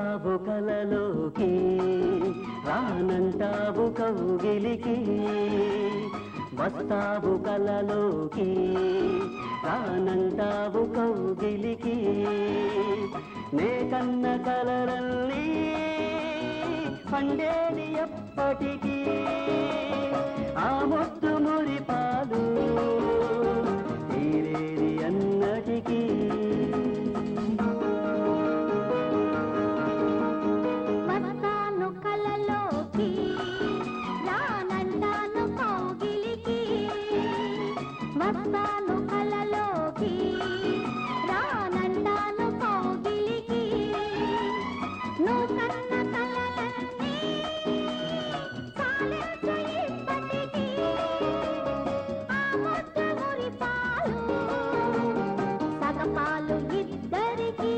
వస్తావు కలలోకి రానంటావు కౌగిలికి వస్తావు కలలోకి రానంటావు కౌగిలికి నే కన్న కలరల్లి పండేది ఎప్పటికీ ఆ ముత్తు మురి పాలు తీరేది అన్నటికీ వస్తాను కలలోకి రానంటాను కౌగిలికి వస్తాను కలలోకి రానంటాను కౌగిలికి నువ్వు కన్న కలలన్నీ చాలించు ఇప్పటికీ ఆ ముద్దు మురి పాలు సగపాలు ఇద్దరికీ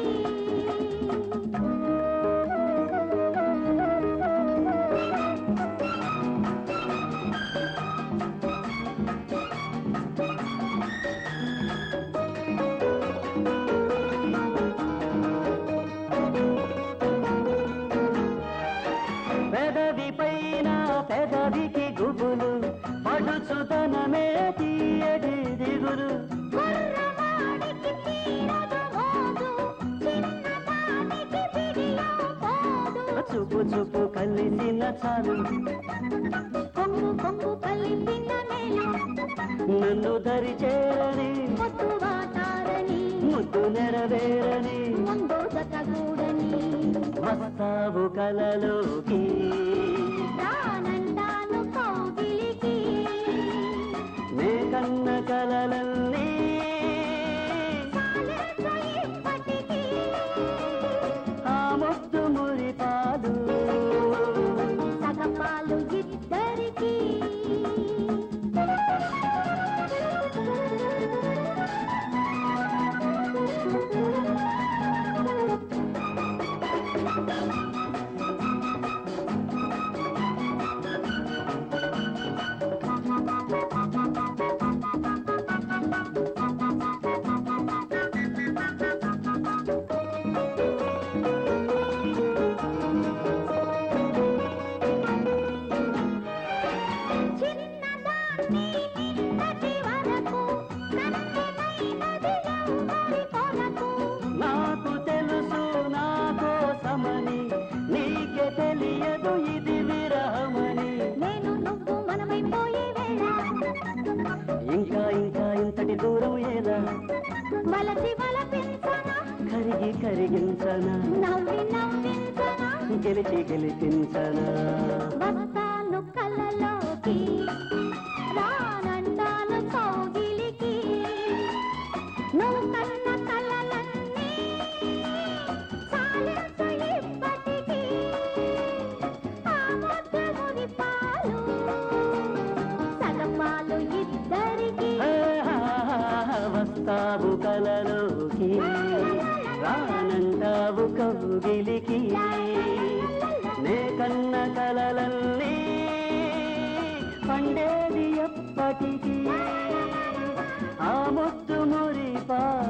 పెదవి పైన పెదవికి గుబులు పడుచుతనమే తీయటి దిగులు కుర్రవాడికి తీరదు మోజు, చిన్నదానికి పిడియం పోదు. చూపు చూపు కలిసిన చాలు కొంగు కొంగు కలిపిన మేలు, నన్ను దరి చేరని పొద్దు వాటారని, ముద్దు నెరవేరని ముందు జతగూడని. వస్తావు కలలోకి రానంటాను కౌగిలికి, నే కన్న కలలన్నీ చాలించు ఇప్పటికీ. ఆ ముద్దు మురి పాలు సగపాలు ఇద్దరికీ చిన్నదాన్ని నిన్నటి వరకు కన్నెలైనది ఎవరి కొరకు నాకు తెలుసు నా కోసమని నీకే తెలియదు ఇది విరహమని నేను నువ్వు మనమైపోయే వేళ ఇంకా ఇంకా ఇంతటి దూరం ఏలా వలసి వలపించనా కరిగి కరిగించనా నవ్వి నవ్వించనా గెలిచి గెలిపించనా వస్తాను కలలోకి రానంటాను కౌగిలికి నువ్వు కన్న కలలన్నీ చాలించు ఇప్పటికీ ఆ ముద్దు మురి పాలు సగపాలు ఇద్దరికీ ఆహాహాహా, వస్తావు కలలోకి రానంటావు కౌగిలికి నే కన్న కలలన్నీ పండేది ఎప్పటికీ ఆ ముత్తు మురి పా